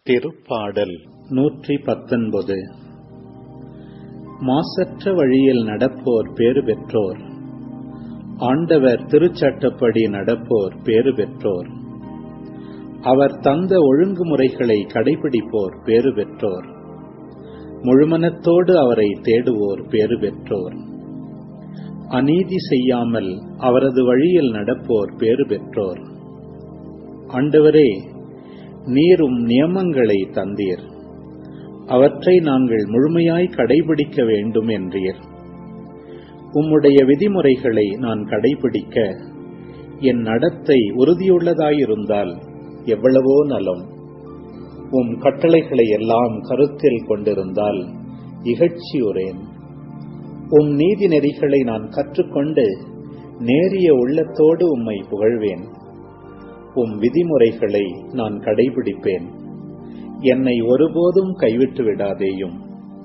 திருப்பாடல் நூற்றி பத்தொன்பது மாசற்ற வழியில் நடப்போர் பேறு பெற்றோர் ஆண்டவர் திருச்சட்டப்படி நடப்போர் பேறு பெற்றோர் அவர் தந்த ஒழுங்குமுறைகளை கடைபிடிப்போர் பேறு பெற்றோர் முழுமனத்தோடு அவரை தேடுவோர் பேறு பெற்றோர் அநீதி செய்யாமல் அவரது வழியில் நடப்போர் பேறு பெற்றோர் ஆண்டவரே நீரும் நியமங்களை தந்தீர் அவற்றை நாங்கள் முழுமையாய் கடைபிடிக்க வேண்டும் என்றீர் உம்முடைய விதிமுறைகளை நான் கடைபிடிக்க என் நடத்தை உறுதியுள்ளதாயிருந்தால் எவ்வளவோ நலம் உம் கட்டளைகளை எல்லாம் கருத்தில் கொண்டிருந்தால் இகழ்ச்சியுறேன் உம் நீதி நெறிகளை நான் கற்றுக்கொண்டு நேரிய உள்ளத்தோடு உம்மை புகழ்வேன் உம் விதிமுறைகளை நான் கடைபிடிப்பேன் என்னை ஒருபோதும் கைவிட்டு விடாதேயும்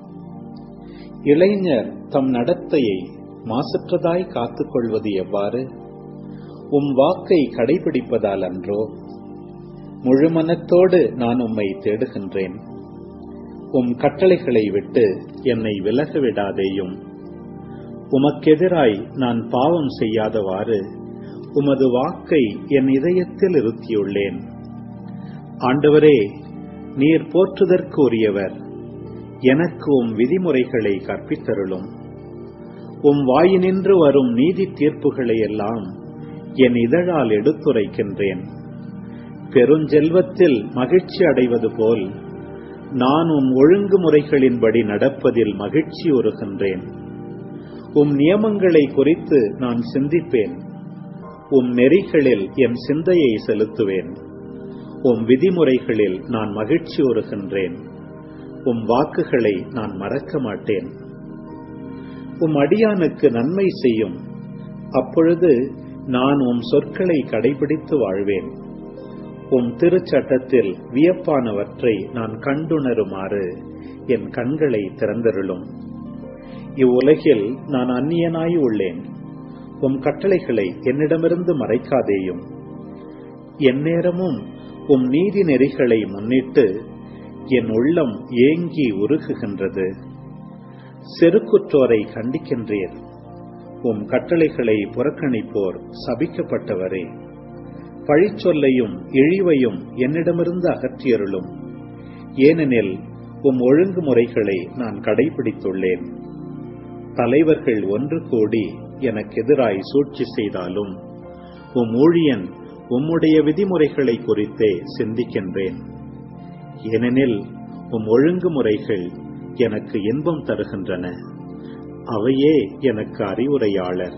இளைஞர் தம் நடத்தையை மாசற்றதாய் காத்துக் கொள்வது எவ்வாறு உம் வாக்கை கடைபிடிப்பதால் அன்றோ முழுமனத்தோடு நான் உம்மை தேடுகின்றேன் உம் கட்டளைகளை விட்டு என்னை விலக விடாதேயும் உமக்கெதிராய் நான் பாவம் செய்யாதவாறு உமது வாக்கை என் இதயத்தில் இருத்தியுள்ளேன் ஆண்டவரே நீர் போற்றுதற்கு உரியவர் எனக்கு உம் விதிமுறைகளை கற்பித்தருளும் உம் வாயினின்று வரும் நீதி தீர்ப்புகளை எல்லாம் என் இதழால் எடுத்துரைக்கின்றேன் பெருஞ்செல்வத்தில் மகிழ்ச்சி அடைவது போல் நான் உம் ஒழுங்குமுறைகளின்படி நடப்பதில் மகிழ்ச்சி உறுகின்றேன் உம் நியமங்களை குறித்து நான் சிந்திப்பேன் உம் நெறிகளில் என் சிந்தையை செலுத்துவேன் உம் விதிமுறைகளில் நான் மகிழ்ச்சி உறுகின்றேன் உம் வாக்குகளை நான் மறக்க மாட்டேன் உம் அடியானுக்கு நன்மை செய்யும் அப்பொழுது நான் உம் சொற்களை கடைபிடித்து வாழ்வேன் உம் திருச்சட்டத்தில் வியப்பானவற்றை நான் கண்டுணருமாறு என் கண்களை திறந்தருளும் இவ்வுலகில் நான் அந்நியனாய் உள்ளேன் உம் கட்டளைகளை என்னிடமிருந்து மறைக்காதேயும் எந்நேரமும் உம் நீதி நெறிகளை முன்னிட்டு என் உள்ளம் ஏங்கி உருகுகின்றது செருக்குற்றோரை கண்டிக்கின்றீர் உம் கட்டளைகளை புறக்கணிப்போர் சபிக்கப்பட்டவரே பழிச்சொல்லையும் இழிவையும் என்னிடமிருந்து அகற்றியருளும் ஏனெனில் உம் ஒழுங்குமுறைகளை நான் கடைபிடித்துள்ளேன் தலைவர்கள் ஒன்று கூடி எனக்கு எதிராய் சூழ்ச்சி செய்தாலும் உம் ஊழியன் உம்முடைய விதிமுறைகளை குறித்தே சிந்திக்கின்றேன் ஏனெனில் உம் ஒழுங்குமுறைகள் எனக்கு இன்பம் தருகின்றன அவையே எனக்கு அறிவுரையாளர்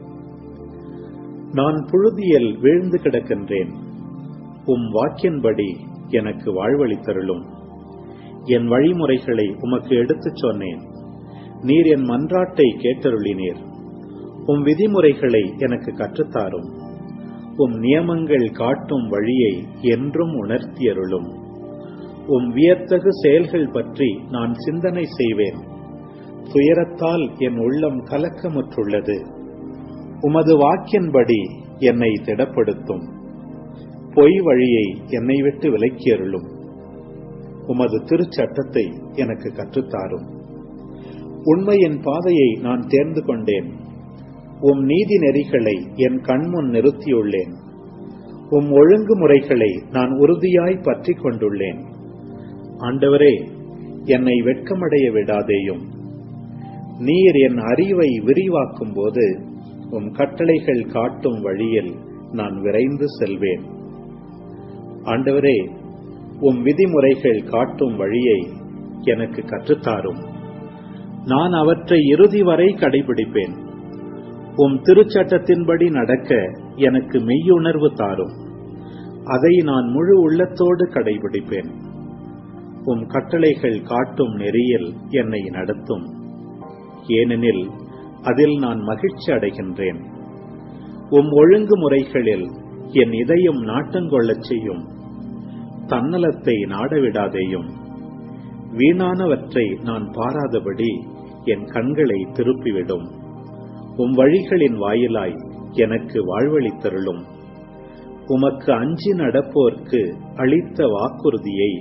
நான் புழுதியில் வீழ்ந்து கிடக்கின்றேன் உம் வாக்கின்படி எனக்கு வாழ்வழித்தருளும் என் வழிமுறைகளை உமக்கு எடுத்துச் சொன்னேன் நீர் என் மன்றாட்டை கேட்டருளினீர் உம் விதிமுறைகளை எனக்கு கற்றுத்தாரும் உம் நியமங்கள் காட்டும் வழியை என்றும் உணர்த்தியருளும் உம் வியத்தகு செயல்கள் பற்றி நான் சிந்தனை செய்வேன் துயரத்தால் என் உள்ளம் கலக்கமுற்றுள்ளது உமது வாக்கின்படி என்னை திடப்படுத்தும் பொய் வழியை என்னை விட்டு விலக்கியருளும் உமது திருச்சட்டத்தை எனக்கு கற்றுத்தாரும் உண்மையின் பாதையை நான் தேர்ந்து கொண்டேன் உம் நீதி நெறிகளை என் கண்முன் நிறுத்தியுள்ளேன் உம் ஒழுங்குமுறைகளை நான் உறுதியாய் பற்றி கொண்டுள்ளேன் ஆண்டவரே என்னை வெட்கமடைய விடாதேயும் நீர் என் அறிவை விரிவாக்கும் போது உம் கட்டளைகள் காட்டும் வழியில் நான் விரைந்து செல்வேன் ஆண்டவரே உம் விதிமுறைகள் காட்டும் வழியை எனக்கு கற்றுத்தாரும் நான் அவற்றை இறுதி வரை கடைபிடிப்பேன் உம் திருச்சட்டத்தின்படி நடக்க எனக்கு மெய்யுணர்வு தாரும் அதை நான் முழு உள்ளத்தோடு கடைபிடிப்பேன் உம் கட்டளைகள் காட்டும் நெறியில் என்னை நடத்தும் ஏனெனில் அதில் நான் மகிழ்ச்சி அடைகின்றேன் உம் ஒழுங்குமுறைகளில் என் இதயம் நாட்டங்கொள்ளச் செய்யும் தன்னலத்தை நாடவிடாதேயும் வீணானவற்றை நான் பாராதபடி என் கண்களை திருப்பிவிடும் உம் வழிகளின் வாயிலாய் எனக்கு வாழ்வழித்தருளும் உமக்கு அஞ்சி நடப்போர்க்கு அளித்த வாக்குறுதியை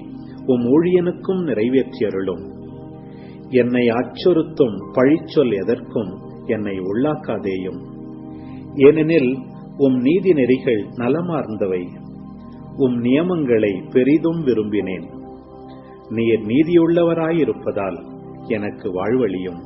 உம் ஊழியனுக்கும் நிறைவேற்றியருளும் என்னை அச்சுறுத்தும் பழிச்சொல் எதற்கும் என்னை உள்ளாக்காதேயும் ஏனெனில் உம் நீதி நெறிகள் நலமார்ந்தவை உம் நியமங்களை பெரிதும் விரும்பினேன் நீர் நீதியுள்ளவராயிருப்பதால் எனக்கு வாழ்வழியும்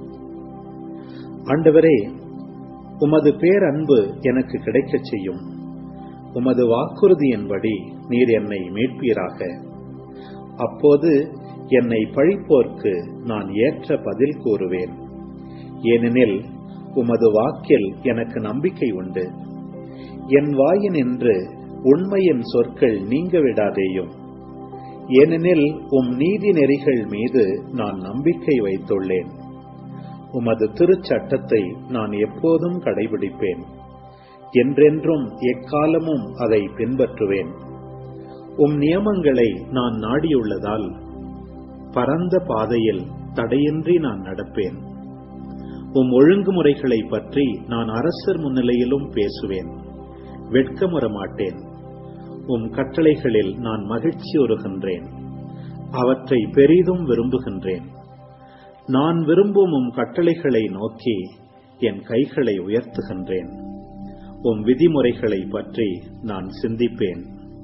ஆண்டவரே உமது பேரன்பு எனக்கு கிடைக்கச் செய்யும் உமது வாக்குறுதியின்படி நீர் என்னை மீட்பீராக அப்போது என்னை பழிப்போர்க்கு நான் ஏற்ற பதில் கூறுவேன் ஏனெனில் உமது வாக்கில் எனக்கு நம்பிக்கை உண்டு என் வாயினின்று உண்மையின் சொற்கள் நீங்க விடாதேயும் ஏனெனில் உம் நீதி நெறிகள் மீது நான் நம்பிக்கை வைத்துள்ளேன் உமது திருச்சட்டத்தை நான் எப்போதும் கடைபிடிப்பேன் என்றென்றும் எக்காலமும் அதை பின்பற்றுவேன் உம் நியமங்களை நான் நாடியுள்ளதால் பரந்த பாதையில் தடையின்றி நான் நடப்பேன் உம் ஒழுங்குமுறைகளை பற்றி நான் அரசர் முன்னிலையிலும் பேசுவேன் வெட்கமுற மாட்டேன் உம் கட்டளைகளில் நான் மகிழ்ச்சியுறுகின்றேன் அவற்றை பெரிதும் விரும்புகின்றேன் நான் விரும்பும் உம் கட்டளைகளை நோக்கி என் கைகளை உயர்த்துகின்றேன் உம் விதிமுறைகளை பற்றி நான் சிந்திப்பேன்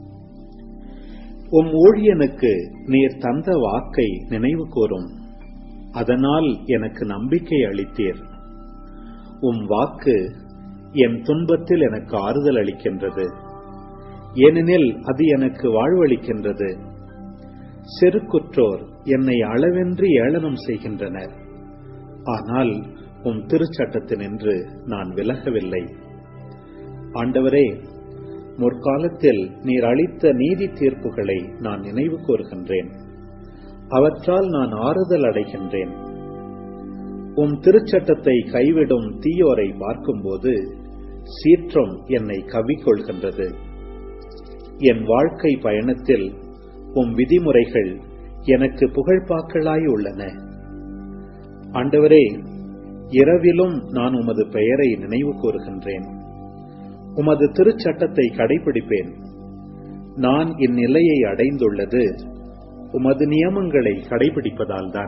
உம் ஊழியனுக்கு நீர் தந்த வாக்கை நினைவு கூறும் அதனால் எனக்கு நம்பிக்கை அளித்தீர் உம் வாக்கு என் துன்பத்தில் எனக்கு ஆறுதல் அளிக்கின்றது ஏனெனில் அது எனக்கு வாழ்வளிக்கின்றது செருக்குற்றோர் என்னை அளவென்று ஏளனம் செய்கின்றனர் ஆனால் உம் திருச்சட்டத்தினின்று நான் விலகவில்லை ஆண்டவரே முற்காலத்தில் நீர் அளித்த நீதி தீர்ப்புகளை நான் நினைவு கூறுகின்றேன் அவற்றால் நான் ஆறுதல் அடைகின்றேன் உம் திருச்சட்டத்தை கைவிடும் தீயோரை பார்க்கும்போது சீற்றம் என்னை கவிக்கொள்கின்றது என் வாழ்க்கை பயணத்தில் உம் விதிமுறைகள் எனக்கு புகழ்பாக்களாய் உள்ளன ஆண்டவரே இரவிலும் நான் உமது பெயரை நினைவு கூறுகின்றேன் உமது திருச்சட்டத்தை கடைபிடிப்பேன் நான் இந்நிலையை அடைந்துள்ளது உமது நியமங்களை கடைபிடிப்பதால்தான்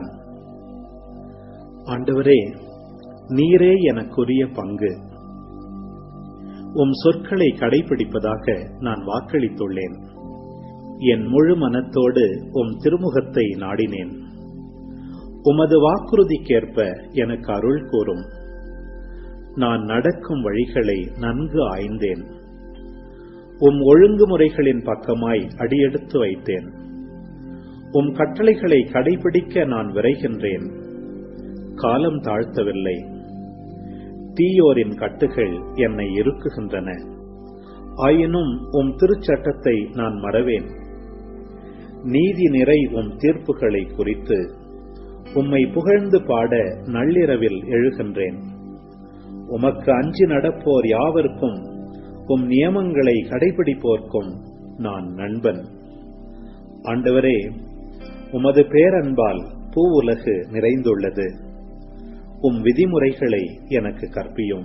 ஆண்டவரே நீரே எனக்குரிய பங்கு உம் சொற்களை கடைபிடிப்பதாக நான் வாக்களித்துள்ளேன் என் முழு மனத்தோடு உம் திருமுகத்தை நாடினேன் உமது வாக்குறுதிக்கேற்ப எனக்கு அருள் கூறும் நான் நடக்கும் வழிகளை நன்கு ஆய்ந்தேன் உம் ஒழுங்குமுறைகளின் பக்கமாய் அடியெடுத்து வைத்தேன் உம் கட்டளைகளை கடைபிடிக்க நான் விரைகின்றேன் காலம் தாழ்த்தவில்லை தீயோரின் கட்டுகள் என்னை இறுக்குகின்றன ஆயினும் உம் திருச்சட்டத்தை நான் மறவேன் நீதி நிறை உம் தீர்ப்புகளை குறித்து உம்மை புகழ்ந்து பாட நள்ளிரவில் எழுகின்றேன் உமக்கு அஞ்சி நடப்போர் யாவருக்கும் உம் நியமங்களை கடைபிடிப்போர்க்கும் நான் நண்பன் ஆண்டவரே உமது பேரன்பால் பூவுலகு நிறைந்துள்ளது உம் விதிமுறைகளை எனக்கு கற்பியும்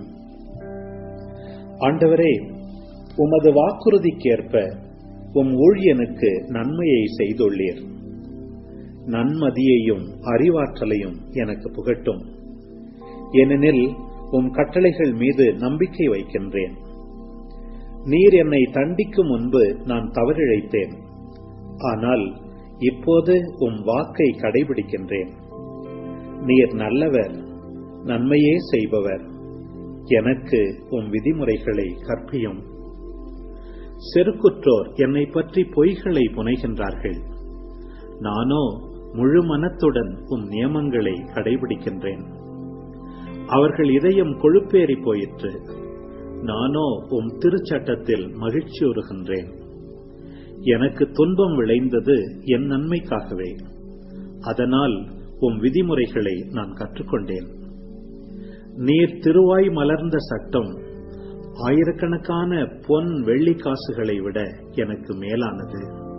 ஆண்டவரே உமது வாக்குறுதிக்கேற்ப உம் ஊழியனுக்கு நன்மையை செய்துள்ளீர் நன்மதியையும் அறிவாற்றலையும் எனக்கு புகட்டும் ஏனெனில் உம் கட்டளைகள் மீது நம்பிக்கை வைக்கின்றேன் நீர் என்னை தண்டிக்கும் முன்பு நான் தவறிழைத்தேன் ஆனால் இப்போது உம் வாக்கை கடைபிடிக்கின்றேன் நீர் நல்லவர் நன்மையே செய்பவர் எனக்கு உம் விதிமுறைகளை கற்பியும் செருக்குற்றோர் என்னை பற்றி பொய்களை புனைகின்றார்கள் நானோ முழு மனத்துடன் உம் நியமங்களை கடைபிடிக்கின்றேன் அவர்கள் இதயம் கொழுப்பேறி போயிற்று நானோ உம் திருச்சட்டத்தில் மகிழ்ச்சியுறுகின்றேன் எனக்கு துன்பம் விளைந்தது என் நன்மைக்காகவே அதனால் உம் விதிமுறைகளை நான் கற்றுக்கொண்டேன் நீர் திருவாய் மலர்ந்த சட்டம் ஆயிரக்கணக்கான பொன் வெள்ளி காசுகளை விட எனக்கு மேலானது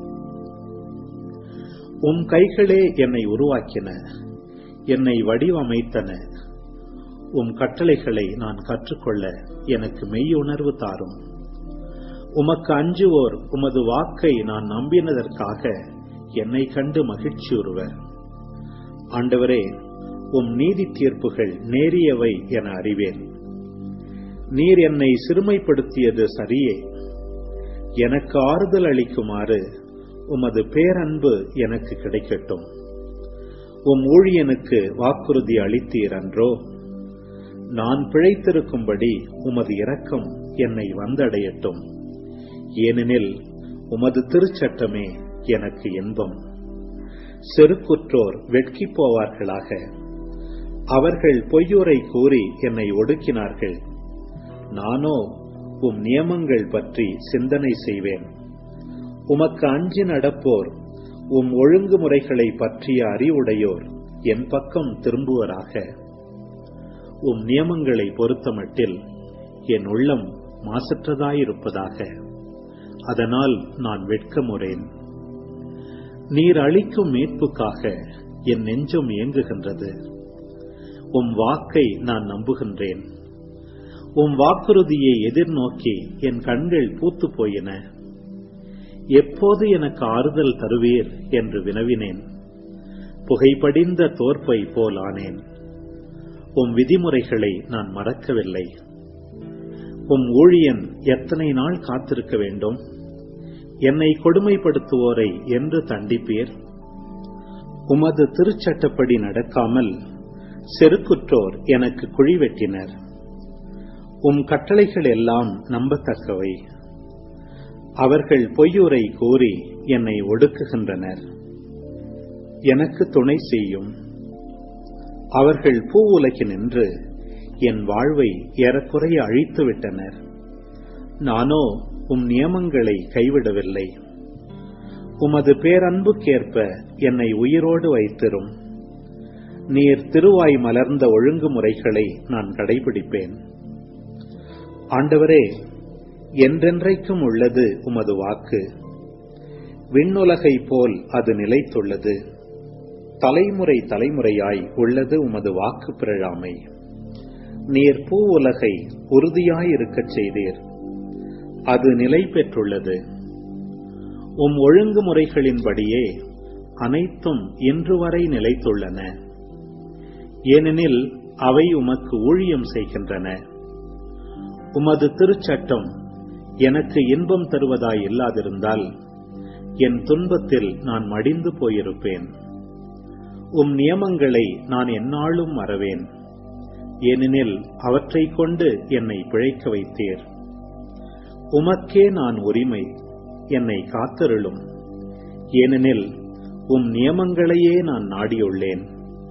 உம் கைகளே என்னை உருவாக்கின என்னை வடிவமைத்தன உம் கட்டளைகளை நான் கற்றுக்கொள்ள எனக்கு மெய்யுணர்வு தாரும் உமக்கு அஞ்சுவோர் உமது வாக்கை நான் நம்பினதற்காக என்னை கண்டு மகிழ்ச்சியுறுவர் ஆண்டவரே உம் நீதி தீர்ப்புகள் நேரியவை என அறிவேன் நீர் என்னை சிறுமைப்படுத்தியது சரியே எனக்கு ஆறுதல் அளிக்குமாறு உமது பேரன்பு எனக்கு கிடைக்கட்டும் உம் ஊழியனுக்கு வாக்குறுதி அளித்தீர் அன்றோ நான் பிழைத்திருக்கும்படி உமது இரக்கம் என்னை வந்தடையட்டும் ஏனெனில் உமது திருச்சட்டமே எனக்கு இன்பம் செருக்குற்றோர் வெட்கி போவார்களாக அவர்கள் பொய்யுரை கூறி என்னை ஒடுக்கினார்கள் நானோ உம் நியமங்கள் பற்றி சிந்தனை செய்வேன் உமக்கு அஞ்சி நடப்போர் உம் ஒழுங்குமுறைகளை பற்றிய அறிவுடையோர் என் பக்கம் திரும்புவராக உம் நியமங்களை பொறுத்தமட்டில் என் உள்ளம் மாசற்றதாயிருப்பதாக அதனால் நான் வெட்கமுறேன் நீர் அளிக்கும் மீட்புக்காக என் நெஞ்சம் இயங்குகின்றது உம் வாக்கை நான் நம்புகின்றேன் உம் வாக்குறுதியை எதிர்நோக்கி என் கண்கள் பூத்து போயின எப்போது எனக்கு ஆறுதல் தருவீர் என்று வினவினேன் புகைப்படிந்த தோற்பை போல் ஆனேன் உம் விதிமுறைகளை நான் மறக்கவில்லை உம் ஊழியன் எத்தனை நாள் காத்திருக்க வேண்டும் என்னை கொடுமைப்படுத்துவோரை என்று தண்டிப்பீர் உமது திருச்சட்டப்படி நடக்காமல் செருக்குற்றோர் எனக்கு குழி வெட்டினர் உம் கட்டளைகள் எல்லாம் நம்பத்தக்கவை அவர்கள் பொய்யுரை கூறி என்னை ஒடுக்குகின்றனர் எனக்கு துணை செய்யும் அவர்கள் பூ உலகினின்று என் வாழ்வை ஏறக்குறைய அழித்து விட்டனர் நானோ உம் நியமங்களை கைவிடவில்லை உமது பேரன்புக்கேற்ப என்னை உயிரோடு வைத்திரும் நீர் திருவாய் மலர்ந்த ஒழுங்குமுறைகளை நான் கடைபிடிப்பேன் ஆண்டவரே என்றென்றைக்கும் உள்ளது உமது வாக்கு விண்ணுலகை போல் அது நிலைத்துள்ளது தலைமுறை தலைமுறையாய் உள்ளது உமது வாக்கு பிறழாமை நீர் பூ உலகை உறுதியாயிருக்கச் செய்தீர் அது நிலை பெற்றுள்ளது உம் ஒழுங்குமுறைகளின்படியே அனைத்தும் இன்று வரை நிலைத்துள்ளன ஏனெனில் அவை உமக்கு ஊழியம் செய்கின்றன உமது திருச்சட்டம் எனக்கு இன்பம் தருவதாய் இல்லாதிருந்தால் என் துன்பத்தில் நான் மடிந்து போயிருப்பேன் உம் நியமங்களை நான் எந்நாளும் மறவேன் ஏனெனில் அவற்றைக் கொண்டு என்னை பிழைக்க வைத்தீர் உமக்கே நான் உரிமை என்னை காத்தருளும் ஏனெனில் உம் நியமங்களையே நான் நாடியுள்ளேன்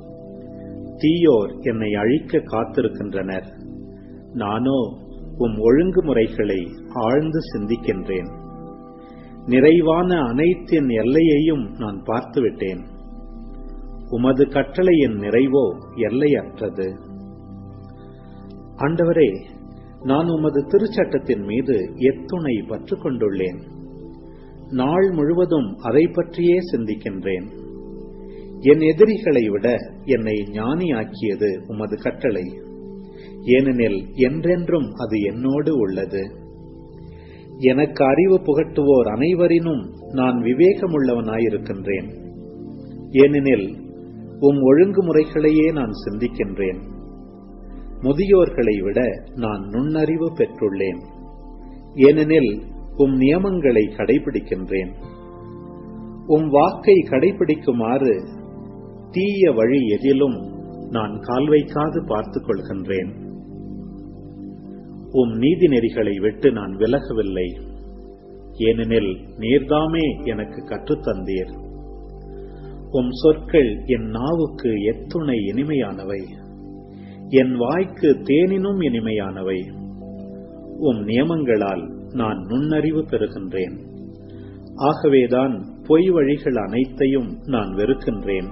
தீயோர் என்னை அழிக்க காத்திருக்கின்றனர் நானோ உம் ஒழுங்குமுறைகளை ஆழ்ந்து சிந்திக்கின்றேன் நிறைவான அனைத்தின் எல்லையையும் நான் பார்த்துவிட்டேன் உமது கட்டளையின் நிறைவோ எல்லையற்றது ஆண்டவரே நான் உமது திருச்சட்டத்தின் மீது எத்துணை பற்று கொண்டுள்ளேன் நாள் முழுவதும் அதை பற்றியே சிந்திக்கின்றேன் என் எதிரிகளை விட என்னை ஞானியாக்கியது உமது கட்டளை ஏனெனில் என்றென்றும் அது என்னோடு உள்ளது எனக்கு அறிவு புகட்டுவோர் அனைவரினும் நான் விவேகமுள்ளவனாயிருக்கின்றேன் ஏனெனில் உம் ஒழுங்குமுறைகளையே நான் சிந்திக்கின்றேன் முதியோர்களை விட நான் நுண்ணறிவு பெற்றுள்ளேன் ஏனெனில் உம் நியமங்களை கடைபிடிக்கின்றேன் உம் வாக்கை கடைபிடிக்குமாறு தீய வழி எதிலும் நான் கால் வைக்காது பார்த்துக் கொள்கின்றேன் உம் நீதி நெறிகளை விட்டு நான் விலகவில்லை ஏனெனில் நீர்தாமே எனக்கு கற்றுத்தந்தீர் உம் சொற்கள் என் நாவுக்கு எத்துணை இனிமையானவை என் வாய்க்கு தேனினும் இனிமையானவை உம் நியமங்களால் நான் நுண்ணறிவு பெறுகின்றேன் ஆகவேதான் பொய் வழிகள் அனைத்தையும் நான் வெறுக்கின்றேன்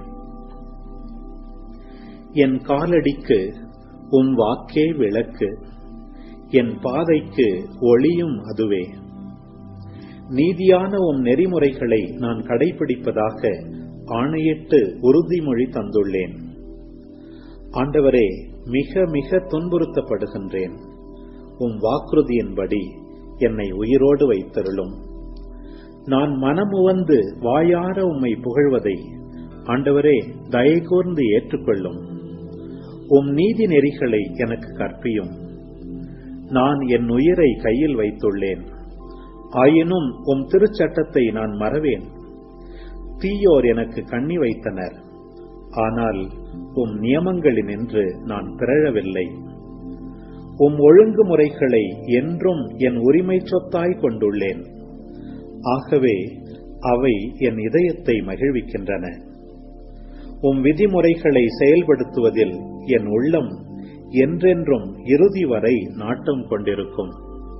என் காலடிக்கு உம் வாக்கே விளக்கு என் பாதைக்கு ஒளியும் அதுவே நீதியான உம் நெறிமுறைகளை நான் கடைபிடிப்பதாக ஆணையிட்டு உறுதிமொழி தந்துள்ளேன் ஆண்டவரே மிக மிக துன்புறுத்தப்படுகின்றேன் உம் வாக்குறுதியின்படி என்னை உயிரோடு வைத்தருளும் நான் மனமுவந்து வாயார உம்மை புகழ்வதை ஆண்டவரே தயை கூர்ந்து ஏற்றுக்கொள்ளும் உம் நீதி நெறிகளை எனக்கு கற்பியும் நான் என் உயிரை கையில் வைத்துள்ளேன் ஆயினும் உம் திருச்சட்டத்தை நான் மறவேன் தீயோர் எனக்கு கண்ணி வைத்தனர் ஆனால் உம் நியமங்களினின்று நான் பிறழவில்லை உம் ஒழுங்குமுறைகளை என்றும் என் உரிமை சொத்தாய் கொண்டுள்ளேன் ஆகவே அவை என் இதயத்தை மகிழ்விக்கின்றன உம் விதிமுறைகளை செயல்படுத்துவதில் என் உள்ளம் என்றென்றும் இறுதி வரை நாட்டம் கொண்டிருக்கும்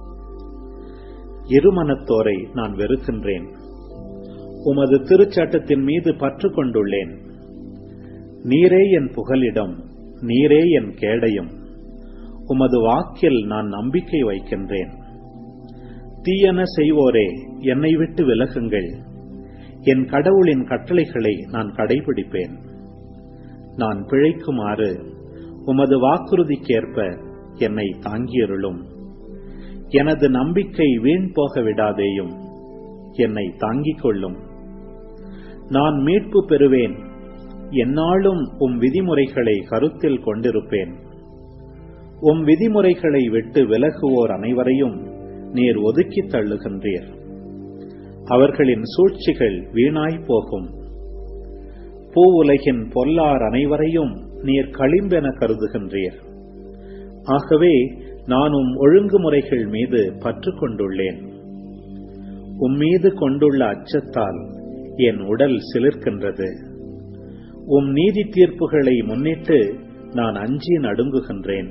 இருமனத்தோரை நான் வெறுக்கின்றேன் உமது திருச்சட்டத்தின் மீது பற்று கொண்டுள்ளேன் நீரே என் புகலிடம் நீரே என் கேடயம் உமது வாக்கில் நான் நம்பிக்கை வைக்கின்றேன் தீயன செய்வோரே என்னை விட்டு விலகுங்கள் என் கடவுளின் கட்டளைகளை நான் கடைபிடிப்பேன் நான் பிழைக்குமாறு உமது வாக்குறுதிக்கேற்ப என்னை தாங்கியருளும் எனது நம்பிக்கை வீண் போக விடாதேயும் என்னை தாங்கிக் கொள்ளும் நான் மீட்பு பெறுவேன் எந்நாளும் உம் விதிமுறைகளை கருத்தில் கொண்டிருப்பேன் உம் விதிமுறைகளை விட்டு விலகுவோர் அனைவரையும் நீர் ஒதுக்கித் தள்ளுகின்றீர் அவர்களின் சூழ்ச்சிகள் வீணாய் போகும் பூ உலகின் பொல்லார் அனைவரையும் நீர் களிம்பென கருதுகின்றீர் ஆகவே நான் உம் ஒழுங்குமுறைகள் மீது பற்று கொண்டுள்ளேன் உம்மீது கொண்டுள்ள அச்சத்தால் என் உடல் சிலிர்க்கின்றது உம் நீதி தீர்ப்புகளை முன்னிட்டு நான் அஞ்சி நடுங்குகின்றேன்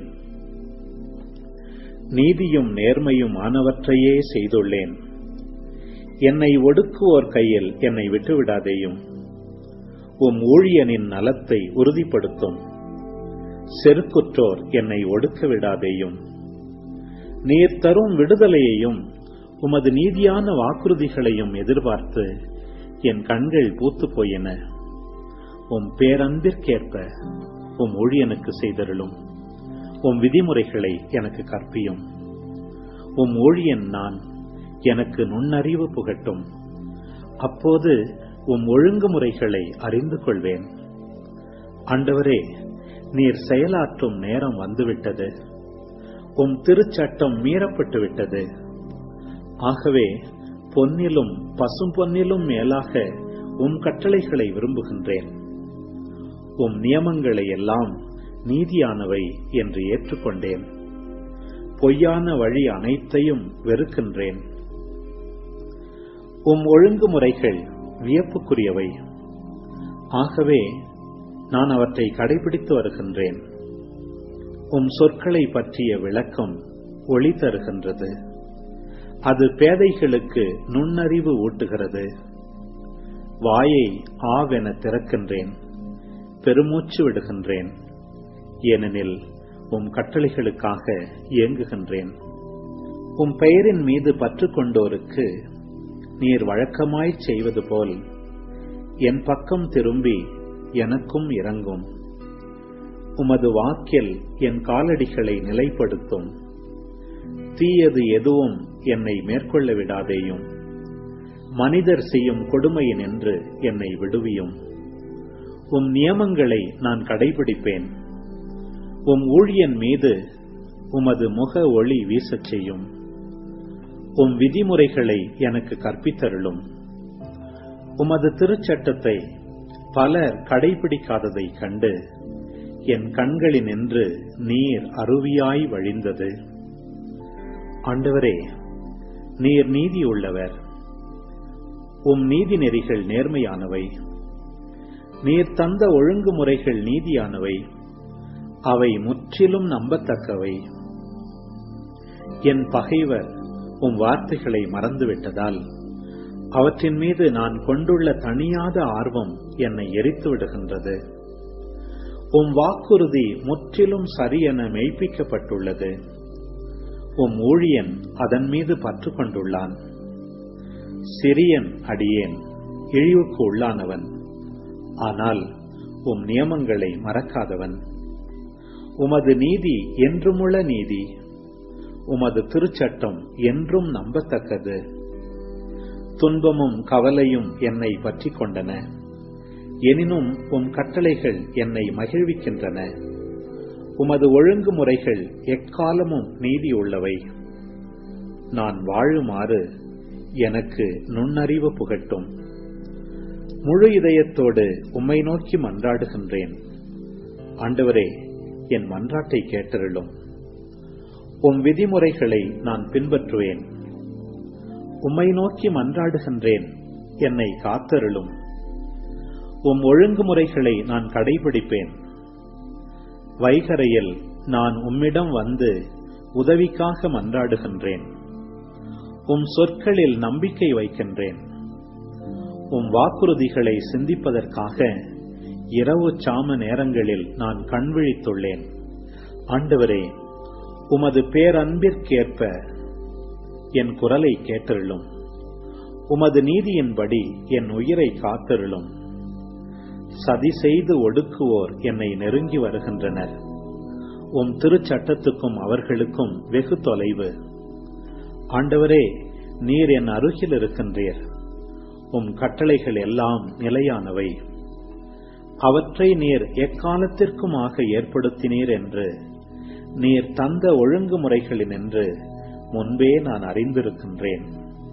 நீதியும் நேர்மையும் ஆனவற்றையே செய்துள்ளேன் என்னை ஒடுக்குவோர் கையில் என்னை விட்டுவிடாதேயும் உம் ஊழியனின் நலத்தை உறுதிப்படுத்தும் செருக்குற்றோர் என்னை ஒடுக்க விடாதேயும் நீர் தரும் விடுதலையையும் உமது நீதியான வாக்குறுதிகளையும் எதிர்பார்த்து என் கண்கள் பூத்து போயின உம் பேரன்பிற்கேற்ப உம் ஊழியனுக்கு செய்தருளும் உம் விதிமுறைகளை எனக்கு கற்பியும் உம் ஊழியன் நான் எனக்கு நுண்ணறிவு புகட்டும் அப்போது உம் ஒழுங்குமுறைகளை அறிந்து கொள்வேன் ஆண்டவரே நீர் செயலாற்றும் நேரம் வந்துவிட்டது உம் திருச்சட்டம் மீறப்பட்டு விட்டது ஆகவே பொன்னிலும் பசும் பொன்னிலும் மேலாக உம் கட்டளைகளை விரும்புகின்றேன் உம் நியமங்களை எல்லாம் நீதியானவை என்று ஏற்றுக்கொண்டேன் பொய்யான வழி அனைத்தையும் வெறுக்கின்றேன் உம் ஒழுங்குமுறைகள் வியப்புக்குரியவை ஆகவே நான் அவற்றை கடைபிடித்து வருகின்றேன் உம் சொற்களை பற்றிய விளக்கம் ஒளி தருகின்றது அது பேதைகளுக்கு நுண்ணறிவு ஊட்டுகிறது வாயை ஆவென திறக்கின்றேன் பெருமூச்சு விடுகின்றேன் ஏனெனில் உம் கட்டளைகளுக்காக இயங்குகின்றேன் உம் பெயரின் மீது பற்று கொண்டோருக்கு நீர் வழக்கமாய்ச் செய்வது போல் என் பக்கம் திரும்பி எனக்கும் இறங்கும் உமது வாக்கில் என் காலடிகளை நிலைப்படுத்தும் தீயது எதுவும் என்னை மேற்கொள்ள விடாதேயும் மனிதர் செய்யும் கொடுமையினின்று என்னை விடுவியும் உம் நியமங்களை நான் கடைபிடிப்பேன் உம் ஊழியன் மீது உமது முக ஒளி வீசச் செய்யும் உம் விதிமுறைகளை எனக்கு கற்பித்தருளும் உமது திருச்சட்டத்தை பலர் கடைபிடிக்காததை கண்டு என் கண்களினின்று நீர் அருவியாய் வழிந்தது ஆண்டவரே நீர் நீதியுள்ளவர் உம் நீதி நெறிகள் நேர்மையானவை நீர் தந்த ஒழுங்குமுறைகள் நீதியானவை அவை முற்றிலும் நம்பத்தக்கவை என் பகைவர் உம் வார்த்தைகளை மறந்துவிட்டதால் அவற்றின் மீது நான் கொண்டுள்ள தனியாத ஆர்வம் என்னை எரித்து விடுகின்றது உம் வாக்குறுதி முற்றிலும் சரியென மெய்ப்பிக்கப்பட்டுள்ளது உம் ஊழியன் அதன் மீது பற்று கொண்டுள்ளான் சிறியன் அடியேன் இழிவுக்கு உள்ளானவன் ஆனால் உம் நியமங்களை மறக்காதவன் உமது நீதி என்றுமுள்ள நீதி உமது திருச்சட்டம் என்றும் நம்பத்தக்கது துன்பமும் கவலையும் என்னை பற்றிக் கொண்டன எனினும் உம் கட்டளைகள் என்னை மகிழ்விக்கின்றன உமது ஒழுங்குமுறைகள் எக்காலமும் நீதியுள்ளவை நான் வாழுமாறு எனக்கு நுண்ணறிவு புகட்டும் முழு இதயத்தோடு உம்மை நோக்கி மன்றாடுகின்றேன் ஆண்டவரே என் மன்றாட்டை கேட்டருளும் உம் விதிமுறைகளை நான் பின்பற்றுவேன் உம்மை நோக்கி மன்றாடுகின்றேன் என்னை காத்தருளும் உம் ஒழுங்குமுறைகளை நான் கடைபிடிப்பேன் வைகரையில் நான் உம்மிடம் வந்து உதவிக்காக மன்றாடுகின்றேன் உம் சொற்களில் நம்பிக்கை வைக்கின்றேன் உம் வாக்குறுதிகளை சிந்திப்பதற்காக இரவு சாம நேரங்களில் நான் கண்விழித்துள்ளேன் ஆண்டவரே உமது பேரன்பிற்கேற்ப என் குரலை கேட்டருளும் உமது நீதியின்படி என் உயிரை காத்தருளும் சதி செய்து ஒடுக்குவோர் என்னை நெருங்கி வருகின்றனர் உம் திருச்சட்டத்துக்கும் அவர்களுக்கும் வெகு தொலைவு ஆண்டவரே நீர் என் அருகில் இருக்கின்றீர் உம் கட்டளைகள் எல்லாம் நிலையானவை அவற்றை நீர் எக்காலத்திற்குமாக ஏற்படுத்தினீர் என்று நீர் தந்த ஒழுங்குமுறைகளினின்று முன்பே நான் அறிந்திருக்கின்றேன்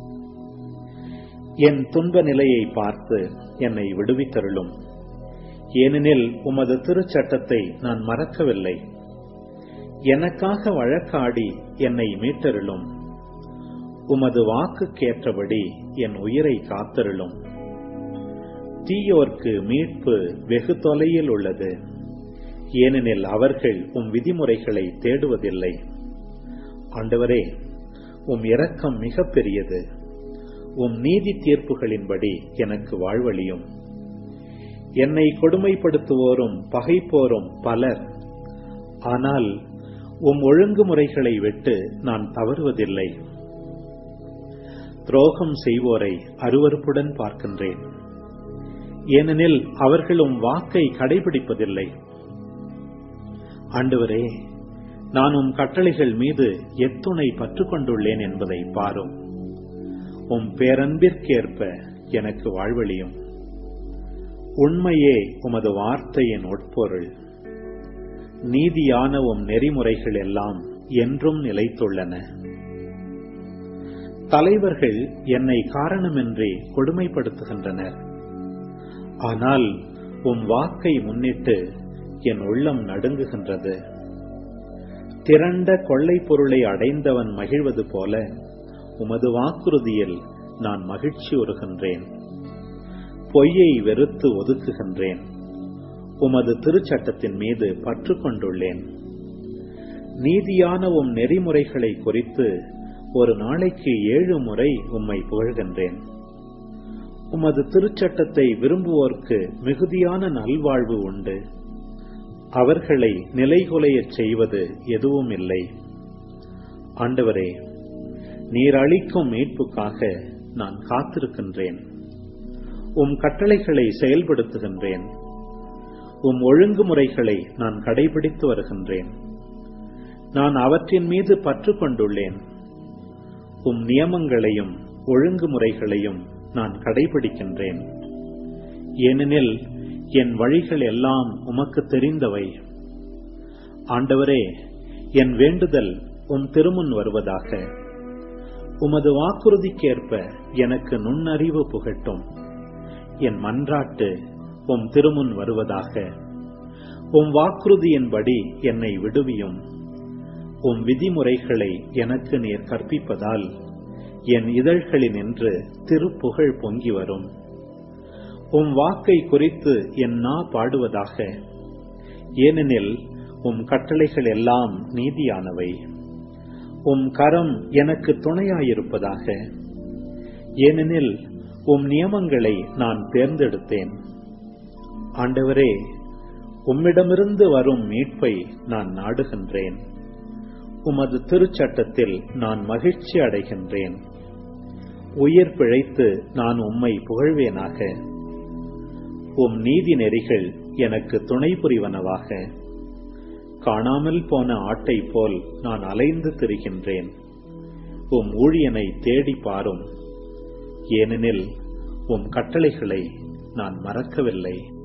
என் துன்ப நிலையை பார்த்து என்னை விடுவித்தருளும் ஏனெனில் உமது திருச்சட்டத்தை நான் மறக்கவில்லை எனக்காக வழக்காடி என்னை மீட்டருளும் உமது வாக்குக்கேற்றபடி என் உயிரை காத்தருளும் தீயோர்க்கு மீட்பு வெகு தொலையில் உள்ளது ஏனெனில் அவர்கள் உம் விதிமுறைகளை தேடுவதில்லை ஆண்டவரே உம் இரக்கம் மிக பெரியது உம் நீதி தீர்ப்புகளின்படி எனக்கு வாழ்வழியும் என்னை கொடுமைப்படுத்துவோரும் பகைப்போரும் பலர் ஆனால் உம் ஒழுங்குமுறைகளை விட்டு நான் தவறுவதில்லை துரோகம் செய்வோரை அருவறுப்புடன் பார்க்கின்றேன் ஏனெனில் அவர்கள் உம் வாக்கை கடைபிடிப்பதில்லை ஆண்டவரே நான் உம் கட்டளைகள் மீது எத்துணை பற்று கொண்டுள்ளேன் என்பதை பாரும் உம் பேரன்பிற்கேற்ப எனக்கு வாழ்வழியும் உண்மையே உமது வார்த்தையின் உட்பொருள் நீதியான உம் நெறிமுறைகள் எல்லாம் என்றும் நிலைத்துள்ளன தலைவர்கள் என்னை காரணமின்றி கொடுமைப்படுத்துகின்றனர் ஆனால் உம் வாக்கை முன்னிட்டு என் உள்ளம் நடுங்குகின்றது திரண்ட கொள்ளை பொருளை அடைந்தவன் மகிழ்வது போல உமது வாக்குறுதியில் நான் மகிழ்ச்சி உறுகின்றேன் பொய்யை வெறுத்து ஒதுக்குகின்றேன் உமது திருச்சட்டத்தின் மீது பற்று கொண்டுள்ளேன் நீதியான உம் நெறிமுறைகளை குறித்து ஒரு நாளைக்கு ஏழு முறை உம்மை புகழ்கின்றேன் உமது திருச்சட்டத்தை விரும்புவோர்க்கு மிகுதியான நல்வாழ்வு உண்டு அவர்களை நிலைகுலையச் செய்வது எதுவும் இல்லை ஆண்டவரே நீர் அளிக்கும் மீட்புக்காக நான் காத்திருக்கின்றேன் உம் கட்டளைகளை செயல்படுத்துகின்றேன் உம் ஒழுங்குமுறைகளை நான் கடைபிடித்து வருகின்றேன் நான் அவற்றின் மீது பற்று கொண்டுள்ளேன் உம் நியமங்களையும் ஒழுங்குமுறைகளையும் நான் கடைபிடிக்கின்றேன் ஏனெனில் என் வழிகள் எல்லாம் உமக்கு தெரிந்தவை ஆண்டவரே என் வேண்டுதல் உம் திருமுன் வருவதாக உமது வாக்குறுதிக்கேற்ப எனக்கு நுண்ணறிவு புகட்டும் என் மன்றாட்டு உம் திருமுன் வருவதாக உம் வாக்குறுதியின்படி என்னை விடுவியும் உம் விதிமுறைகளை எனக்கு நீர் கற்பிப்பதால் என் இதழ்களினின்று திருப்புகழ் பொங்கி வரும் உம் வாக்கை குறித்து என் நா பாடுவதாக ஏனெனில் உம் கட்டளைகள் எல்லாம் நீதியானவை உம் கரம் எனக்கு துணையாயிருப்பதாக ஏனெனில் உம் நியமங்களை நான் தேர்ந்தெடுத்தேன் ஆண்டவரே உம்மிடமிருந்து வரும் மீட்பை நான் நாடுகின்றேன் உமது திருச்சட்டத்தில் நான் மகிழ்ச்சி அடைகின்றேன் உயிர் பிழைத்து நான் உம்மை புகழ்வேனாக உம் நீதி நெறிகள் எனக்கு துணை புரிவனவாக காணாமல் போன ஆட்டை போல் நான் அலைந்து திரிகின்றேன் உம் ஊழியனை தேடி பாரும் ஏனெனில் உம் கட்டளைகளை நான் மறக்கவில்லை